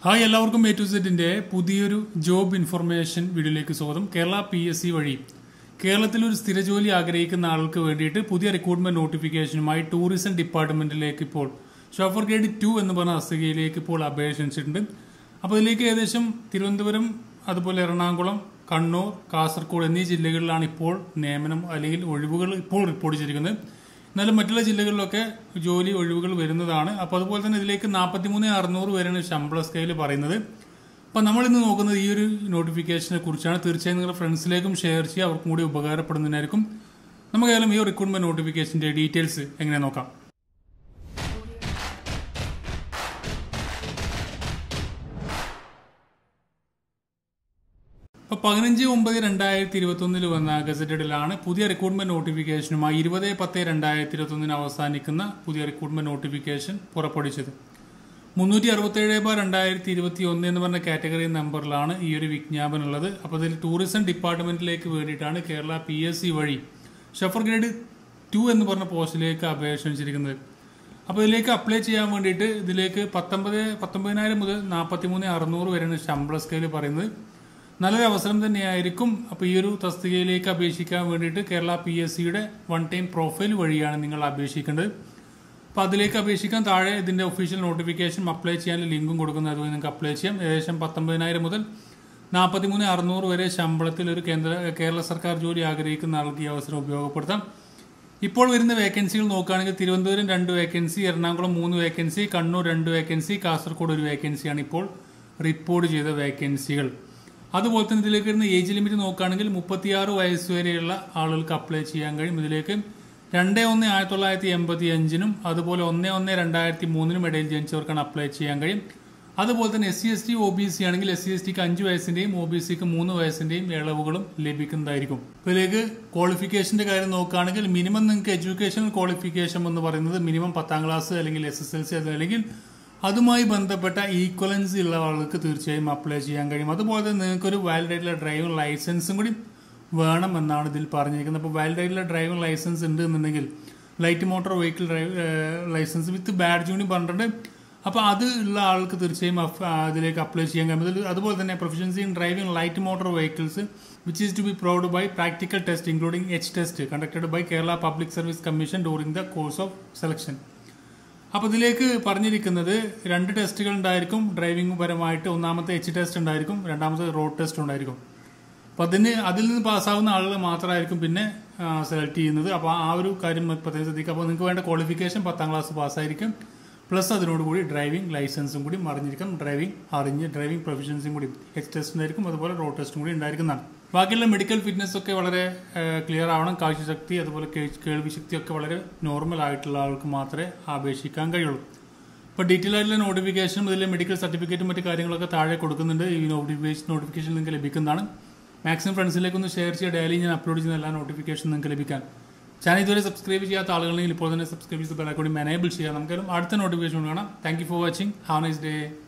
hi എല്ലാവർക്കും A to സെറ്റിന്റെ പുതിയൊരു ജോബ് ഇൻഫർമേഷൻ വീഡിയോയിലേക്ക് സ്വാഗതം കേരള പി എസ് സി വഴി കേരളത്തിൽ ഒരു സ്ഥിര ജോലി ആഗ്രഹിക്കുന്ന ആൾക്ക് വേണ്ടിയിട്ട് പുതിയ റിക്രൂട്ട്മെന്റ് നോട്ടിഫിക്കേഷനുമായി ടൂറിസം ഡിപ്പാർട്ട്മെന്റിലേക്ക് ഇപ്പോൾ ഷോഫർ ഗ്രേഡ് ടു എന്ന് പറഞ്ഞ തസ്തികയിലേക്ക് ഇപ്പോൾ അപേക്ഷ ക്ഷണിച്ചിട്ടുണ്ട് അപ്പോൾ ഇതിലേക്ക് ഏകദേശം തിരുവനന്തപുരം അതുപോലെ എറണാകുളം കണ്ണൂർ കാസർഗോഡ് എന്നീ ജില്ലകളിലാണ് ഇപ്പോൾ നിയമനം അല്ലെങ്കിൽ ഒഴിവുകൾ ഇപ്പോൾ റിപ്പോർട്ട് ചെയ്തിരിക്കുന്നത് എന്നാലും മറ്റുള്ള ജില്ലകളിലൊക്കെ ജോലി ഒഴിവുകൾ വരുന്നതാണ് അപ്പോൾ അതുപോലെ തന്നെ ഇതിലേക്ക് നാൽപ്പത്തിമൂന്ന് അറുന്നൂറ് വരെയാണ് ശമ്പള സ്കെയിൽ പറയുന്നത് അപ്പോൾ നമ്മൾ ഇന്ന് നോക്കുന്നത് ഈ ഒരു നോട്ടിഫിക്കേഷനെ കുറിച്ചാണ് തീർച്ചയായും നിങ്ങളുടെ ഫ്രണ്ട്സിലേക്കും ഷെയർ ചെയ്യുക അവർക്കും കൂടി ഉപകാരപ്പെടുന്നതിനായിരിക്കും നമുക്ക് ഏതായാലും ഈ റിക്രൂട്ട്മെന്റ് നോട്ടിഫിക്കേഷന്റെ ഡീറ്റെയിൽസ് എങ്ങനെ നോക്കാം ഇപ്പൊ പതിനഞ്ച് ഒമ്പത് രണ്ടായിരത്തി ഇരുപത്തി ഒന്നിൽ വന്ന ഗസറ്റഡിലാണ് പുതിയ റിക്രൂട്ട്മെന്റ് നോട്ടിഫിക്കേഷനുമായി ഇരുപത് പത്ത് രണ്ടായിരത്തി ഇരുപത്തി ഒന്നിന് അവസാനിക്കുന്ന പുതിയ റിക്രൂട്ട്മെന്റ് നോട്ടിഫിക്കേഷൻ പുറപ്പെടുവിച്ചത് മുന്നൂറ്റി അറുപത്തേഴ് ബാർ രണ്ടായിരത്തി ഇരുപത്തി ഒന്ന് എന്ന് പറഞ്ഞ കാറ്റഗറി നമ്പറിലാണ് ഈ ഒരു വിജ്ഞാപനം ഉള്ളത് അപ്പോൾ ഇതിൽ ടൂറിസം ഡിപ്പാർട്ട്മെന്റിലേക്ക് വേണ്ടിയിട്ടാണ് കേരള പി എസ് സി വഴി ഷഫർ ഗ്രേഡ് ടു എന്ന് പറഞ്ഞ പോസ്റ്റിലേക്ക് അപേക്ഷ ക്ഷണിച്ചിരിക്കുന്നത് അപ്പോൾ ഇതിലേക്ക് അപ്ലൈ ചെയ്യാൻ വേണ്ടിയിട്ട് ഇതിലേക്ക് പത്തൊമ്പത് പത്തൊമ്പതിനായിരം മുതൽ നാൽപ്പത്തി മൂന്ന് അറുന്നൂറ് വരെയാണ് ശമ്പള സ്കെയിൽ പറയുന്നത് നല്ലൊരു അവസരം തന്നെയായിരിക്കും അപ്പോൾ ഈ ഒരു തസ്തികയിലേക്ക് അപേക്ഷിക്കാൻ വേണ്ടിയിട്ട് കേരള പി എസ് സിയുടെ വൺ ടൈം പ്രൊഫൈൽ വഴിയാണ് നിങ്ങൾ അപേക്ഷിക്കേണ്ടത് അപ്പോൾ അതിലേക്ക് അപേക്ഷിക്കാൻ താഴെ ഇതിന്റെ ഒഫീഷ്യൽ നോട്ടിഫിക്കേഷൻ അപ്ലൈ ചെയ്യാൻ ലിങ്കും കൊടുക്കുന്നത് അതുവഴി നിങ്ങൾക്ക് അപ്ലൈ ചെയ്യാം ഏകദേശം പത്തൊമ്പതിനായിരം മുതൽ നാൽപ്പത്തിമൂന്ന് അറുന്നൂറ് വരെ ശമ്പളത്തിൽ ഒരു കേന്ദ്ര കേരള സർക്കാർ ജോലി ആഗ്രഹിക്കുന്ന ആൾക്ക് ഈ അവസരം ഉപയോഗപ്പെടുത്താം ഇപ്പോൾ വരുന്ന വേക്കൻസികൾ നോക്കുകയാണെങ്കിൽ തിരുവനന്തപുരം രണ്ട് വേക്കൻസി എറണാകുളം മൂന്ന് വേക്കൻസി കണ്ണൂർ രണ്ട് വേക്കൻസി കാസർഗോഡ് ഒരു വേക്കൻസിയാണ് ഇപ്പോൾ റിപ്പോർട്ട് ചെയ്ത വേക്കൻസികൾ അതുപോലെ തന്നെ ഇതിലേക്ക് വരുന്ന ഏജ് ലിമിറ്റ് നോക്കുകയാണെങ്കിൽ മുപ്പത്തിയാറ് വയസ്സ് വരെയുള്ള ആളുകൾക്ക് അപ്ലൈ ചെയ്യാൻ കഴിയും ഇതിലേക്ക് രണ്ട് ഒന്ന് ആയിരത്തി തൊള്ളായിരത്തി എൺപത്തി അഞ്ചിനും അതുപോലെ ഒന്ന് ഒന്ന് രണ്ടായിരത്തി മൂന്നിനും ഇടയിൽ ജനിച്ചവർക്കാണ് അപ്ലൈ ചെയ്യാൻ കഴിയും അതുപോലെ തന്നെ S C S T O B C ആണെങ്കിൽ എസ് സി എസ് ടിക്ക് അഞ്ച് വയസ്സിന്റെയും ഒ ബി സിക്ക് മൂന്ന് വയസ്സിന്റെയും ഇളവുകളും ലഭിക്കുന്നതായിരിക്കും അപ്പോൾ ഇതിലേക്ക് ക്വാളിഫിക്കേഷന്റെ കാര്യം നോക്കുകയാണെങ്കിൽ മിനിമം നിങ്ങൾക്ക് എഡ്യൂക്കേഷണൽ ക്വാളിഫിക്കേഷൻ എന്ന് പറയുന്നത് മിനിമം പത്താം ക്ലാസ് അല്ലെങ്കിൽ എസ് എസ് എൽ സി അല്ലെങ്കിൽ അതുമായി ബന്ധപ്പെട്ട ഈക്വലൻസി ഉള്ള ആൾക്ക് തീർച്ചയായും അപ്ലൈ ചെയ്യാൻ കഴിയും അതുപോലെ തന്നെ നിങ്ങൾക്കൊരു വാലിഡ് ആയിട്ടുള്ള ഡ്രൈവിംഗ് ലൈസൻസും കൂടി വേണം എന്നാണ് ഇതിൽ പറഞ്ഞിരിക്കുന്നത് അപ്പോൾ വാലിഡ് ആയിട്ടുള്ള ഡ്രൈവിംഗ് ലൈസൻസ് ഉണ്ട് എന്നുണ്ടെങ്കിൽ light motor vehicle drive licence with badge കൂടി പറഞ്ഞിട്ടുണ്ട് അപ്പോൾ അത് ഉള്ള ആൾക്ക് തീർച്ചയായും അഫ്- അതിലേക്ക് അപ്ലൈ ചെയ്യാൻ കഴിയും അതിൽ അതുപോലെ തന്നെ proficiency in driving light motor vehicles which is to be provide by practical test including H test conducted by Kerala public service commission during the course of selection അപ്പോൾ ഇതിലേക്ക് പറഞ്ഞിരിക്കുന്നത് രണ്ട് ടെസ്റ്റുകൾ ഉണ്ടായിരിക്കും ഡ്രൈവിംഗ് പരമായിട്ട് ഒന്നാമത്തെ എച്ച് ടെസ്റ്റ് ഉണ്ടായിരിക്കും രണ്ടാമത്തെ റോഡ് ടെസ്റ്റ് ഉണ്ടായിരിക്കും അപ്പോൾ അതിന് അതിൽ നിന്ന് പാസ്സാവുന്ന ആളുകൾ മാത്രമായിരിക്കും പിന്നെ സെലക്ട് ചെയ്യുന്നത് അപ്പോൾ ആ ഒരു കാര്യം പ്രത്യേകം ശ്രദ്ധിക്കുക അപ്പോൾ നിങ്ങൾക്ക് വേണ്ട ക്വാളിഫിക്കേഷൻ പത്താം ക്ലാസ് പാസ്സായിരിക്കും പ്ലസ് അതിനോടുകൂടി ഡ്രൈവിംഗ് ലൈസൻസും കൂടി അറിഞ്ഞിരിക്കും ഡ്രൈവിംഗ് അറിഞ്ഞ് ഡ്രൈവിംഗ് പ്രൊഫഷൻസും കൂടി എച്ച് ടെസ്റ്റ് ഉണ്ടായിരിക്കും അതുപോലെ റോഡ് ടെസ്റ്റും കൂടി ഉണ്ടായിരിക്കുന്നതാണ് ബാക്കിയുള്ള മെഡിക്കൽ ഫിറ്റ്നസ് ഒക്കെ വളരെ ക്ലിയർ ആവണം കാഴ്ചശക്തി അതുപോലെ കേ- കേൾവി ശക്തി ഒക്കെ വളരെ നോർമൽ ആയിട്ടുള്ള ആൾക്ക് മാത്രമേ അപേക്ഷിക്കാൻ കഴിയുള്ളൂ ഇപ്പോൾ ഡീറ്റെയിൽ ആയിട്ടുള്ള നോട്ടിഫിക്കേഷനും ഇതിലെ മെഡിക്കൽ സർട്ടിഫിക്കറ്റും മറ്റു കാര്യങ്ങളൊക്കെ താഴെ കൊടുക്കുന്നുണ്ട് ഈ നോട്ടിഫിക്കേഷൻ നോട്ടിഫിക്കേഷൻ നിങ്ങൾക്ക് ലഭിക്കുന്നതാണ് മാക്സിമം ഫ്രണ്ട്സിലേക്ക് ഒന്ന് ഷെയർ ചെയ്യുക ഡെയിലി ഞാൻ അപ്ലോഡ് ചെയ്യുന്ന എല്ലാ നോട്ടിഫിക്കേഷൻ നിങ്ങൾക്ക് ലഭിക്കാൻ ചാനൽ ഇതുവരെ സബ്സ്ക്രൈബ് ചെയ്യാത്ത ആളുകളെങ്കിൽ ഇപ്പോൾ തന്നെ സബ്സ്ക്രൈബ് ചെയ്ത് ബെല്ലൈക്കോടി എനേബിൾ ചെയ്യുക നമുക്കാലും അടുത്ത നോട്ടിഫിക്കേഷൻ കാണാം thank you for watching have nice day